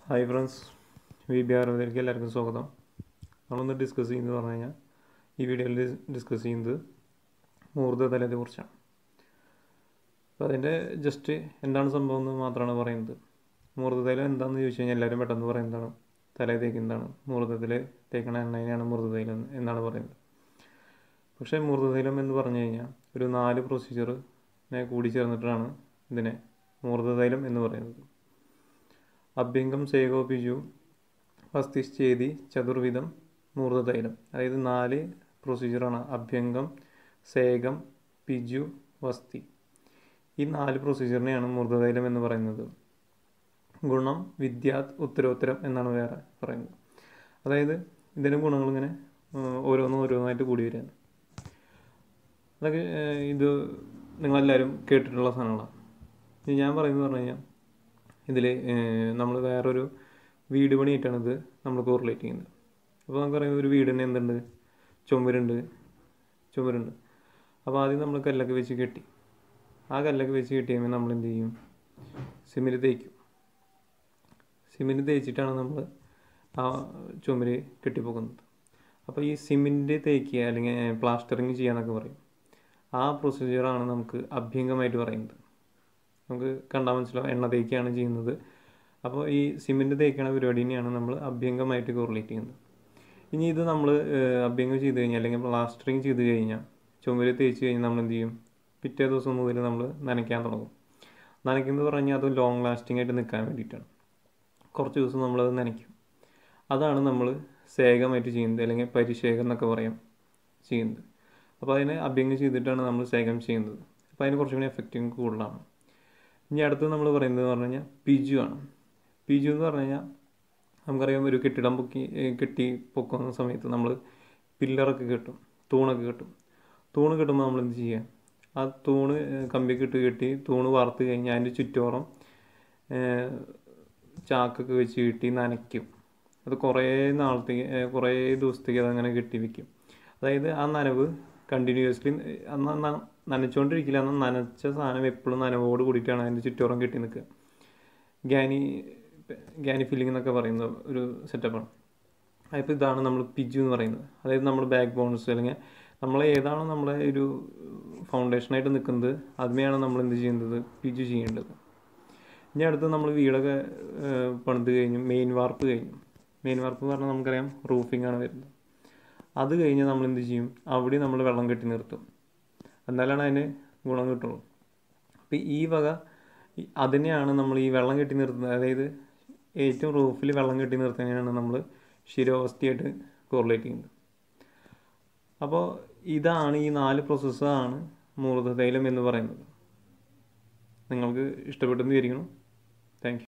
hi friends V B R ഇതിലേക്ക് എല്ലാവർക്കും സ്വാഗതം നമ്മളൊന്ന് ഡിസ്കസ് ചെയ്യുന്നത് പറഞ്ഞു കഴിഞ്ഞാൽ ഈ വീഡിയോയിൽ ഡിസ്കസ് ചെയ്യുന്നത് മൂർദ്ധതലത്തെ കുറിച്ചാണ് അപ്പോൾ അതിൻ്റെ ജസ്റ്റ് എന്താണ് സംഭവം എന്ന് മാത്രമാണ് പറയുന്നത് മൂർദ്ധതൈലം എന്താണെന്ന് ചോദിച്ചു കഴിഞ്ഞാൽ എല്ലാവരും പെട്ടെന്ന് പറയുന്നതാണ് തലയിൽ തേക്കുന്നതാണ് മൂർദ്ധത്തിൽ തേക്കണ എണ്ണയാണ് മൂർദ്ധതൈലം എന്നാണ് പറയുന്നത് പക്ഷേ മൂർദ്ധതൈലം എന്ന് പറഞ്ഞു കഴിഞ്ഞാൽ ഒരു നാല് പ്രൊസീജിയറിനെ കൂടി ചേർന്നിട്ടാണ് ഇതിനെ മൂർദ്ധതൈലം എന്ന് പറയുന്നത് അഭ്യംഗം സേകോപിജു വസ്തിശ്ചേതി ചതുർവിധം മൂർദ്ധതൈലം അതായത് നാല് പ്രൊസീജിയറാണ് അഭ്യംഗം സേകം പിജു വസ്തി ഈ നാല് പ്രൊസീജിയറിനെയാണ് മൂർദ്ധതൈലം എന്ന് പറയുന്നത് ഗുണം വിദ്യാത് ഉത്തരോത്തരം എന്നാണ് വേറെ പറയുന്നത് അതായത് ഇതിൻ്റെ ഗുണങ്ങൾ ഇങ്ങനെ ഓരോന്നും ഓരോന്നായിട്ട് കൂടി വരികയാണ് അതൊക്കെ ഇത് നിങ്ങളെല്ലാവരും കേട്ടിട്ടുള്ള സാധനങ്ങളാണ് ഇത് ഞാൻ പറയുന്നത് പറഞ്ഞു കഴിഞ്ഞാൽ ഇതിൽ നമ്മൾ വേറൊരു വീട് പണിയായിട്ടാണ് ഇത് നമ്മൾ കോറിലേറ്റ് ചെയ്യുന്നത് അപ്പോൾ നമുക്കറിയാം ഒരു വീടിന് എന്തുണ്ട് ചുമരുണ്ട് ചുമരുണ്ട് അപ്പോൾ ആദ്യം നമ്മൾ കല്ലൊക്കെ വെച്ച് കെട്ടി ആ കല്ലൊക്കെ വെച്ച് കെട്ടി കഴിയുമ്പോൾ നമ്മൾ എന്ത് ചെയ്യും സിമെൻറ്റ് തേക്കും സിമെൻറ്റ് തേച്ചിട്ടാണ് നമ്മൾ ആ ചുമര് കെട്ടിപ്പോക്കുന്നത് അപ്പോൾ ഈ സിമെൻറ്റ് തേക്കുക അല്ലെങ്കിൽ പ്ലാസ്റ്ററിങ് ചെയ്യാന്നൊക്കെ പറയും ആ പ്രൊസീജിയറാണ് നമുക്ക് അഭ്യംഗമായിട്ട് പറയുന്നത് നമുക്ക് കണ്ടാൽ മനസ്സിലാവും എണ്ണ തേക്കുകയാണ് ചെയ്യുന്നത് അപ്പോൾ ഈ സിമെൻറ്റ് തേക്കണ പരിപാടി തന്നെയാണ് നമ്മൾ അഭ്യംഗമായിട്ട് കോറിലേറ്റ് ചെയ്യുന്നത് ഇനി ഇത് നമ്മൾ അഭ്യംഗം ചെയ്ത് കഴിഞ്ഞാൽ അല്ലെങ്കിൽ പ്ലാസ്റ്ററിങ് ചെയ്ത് കഴിഞ്ഞാൽ ചുമര് തേച്ച് കഴിഞ്ഞാൽ നമ്മൾ എന്ത് ചെയ്യും പിറ്റേ ദിവസം മുതൽ നമ്മൾ നനയ്ക്കാൻ തുടങ്ങും നനയ്ക്കുന്നത് പറഞ്ഞാൽ അത് ലോങ് ലാസ്റ്റിംഗ് ആയിട്ട് നിൽക്കാൻ വേണ്ടിയിട്ടാണ് കുറച്ച് ദിവസം നമ്മളത് നനയ്ക്കും അതാണ് നമ്മൾ സേകമായിട്ട് ചെയ്യുന്നത് അല്ലെങ്കിൽ പരിശേഖം എന്നൊക്കെ പറയാം ചെയ്യുന്നത് അപ്പോൾ അതിനെ അഭ്യംഗം ചെയ്തിട്ടാണ് നമ്മൾ സേകം ചെയ്യുന്നത് അപ്പോൾ അതിന് കുറച്ചും കൂടി എഫക്റ്റിംഗ് കൂടുതലാണ് ഇനി അടുത്ത് നമ്മൾ പറയുന്നത് പറഞ്ഞു കഴിഞ്ഞാൽ പിജു ആണ് പിജു എന്ന് പറഞ്ഞു കഴിഞ്ഞാൽ നമുക്കറിയാം ഒരു കെട്ടിടം പൊക്കി കെട്ടി പൊക്കുന്ന സമയത്ത് നമ്മൾ പില്ലറൊക്കെ കെട്ടും തൂണൊക്കെ കെട്ടും തൂണ് കെട്ടുമ്പോൾ നമ്മൾ എന്ത് ചെയ്യുക ആ തൂണ് കമ്പിയൊക്കെ ഇട്ട് കെട്ടി തൂണ് വാർത്ത് കഴിഞ്ഞാൽ അതിൻ്റെ ചുറ്റോറം ചാക്കൊക്കെ വെച്ച് കെട്ടി നനയ്ക്കും അത് കുറേ നാളത്തേക്ക് കുറേ ദിവസത്തേക്ക് അതങ്ങനെ കെട്ടി വെക്കും അതായത് ആ നനവ് കണ്ടിന്യൂസ്ലി അന്ന് നനച്ചുകൊണ്ടിരിക്കില്ല അന്ന് നനച്ച സാധനം എപ്പോഴും നനവോട് കൂടിയിട്ടാണ് അതിൻ്റെ ചുറ്റോറം കെട്ടി നിൽക്കുക ഗ്യാനി ഗ്യാനി ഫില്ലിംഗ് എന്നൊക്കെ പറയുന്ന ഒരു സെറ്റപ്പാണ് അപ്പോൾ ഇതാണ് നമ്മൾ പിജു എന്ന് പറയുന്നത് അതായത് നമ്മൾ ബാക്ക് ബോൺസ് അല്ലെങ്കിൽ നമ്മൾ ഏതാണോ നമ്മളെ ഒരു ഫൗണ്ടേഷനായിട്ട് നിൽക്കുന്നത് അതിനെയാണ് നമ്മൾ എന്ത് ചെയ്യുന്നത് പിജു ചെയ്യേണ്ടത് ഇനി അടുത്ത് നമ്മൾ വീടൊക്കെ പണിത് കഴിഞ്ഞു മെയിൻ വാർപ്പ് കഴിഞ്ഞു മെയിൻ വാർപ്പ് എന്ന് പറഞ്ഞാൽ നമുക്കറിയാം റൂഫിംഗ് ആണ് വരുന്നത് അത് കഴിഞ്ഞ് നമ്മൾ എന്ത് ചെയ്യും അവിടെ നമ്മൾ വെള്ളം കെട്ടി നിർത്തും എന്നാലാണ് അതിന് ഗുണം കിട്ടുള്ളൂ അപ്പോൾ ഈ വക അതിനെയാണ് നമ്മൾ ഈ വെള്ളം കെട്ടി നിർത്തുന്നത് അതായത് ഏറ്റവും റൂഫിൽ വെള്ളം കെട്ടി നിർത്തുന്നതിനാണ് നമ്മൾ ശിരോവസ്ഥയായിട്ട് കോറിലേറ്റ് ചെയ്യുന്നത് അപ്പോൾ ഇതാണ് ഈ നാല് പ്രോസസ്സാണ് മൂർധതൈലം എന്ന് പറയുന്നത് നിങ്ങൾക്ക് ഇഷ്ടപ്പെട്ടെന്ന് വിചാരിക്കണം താങ്ക്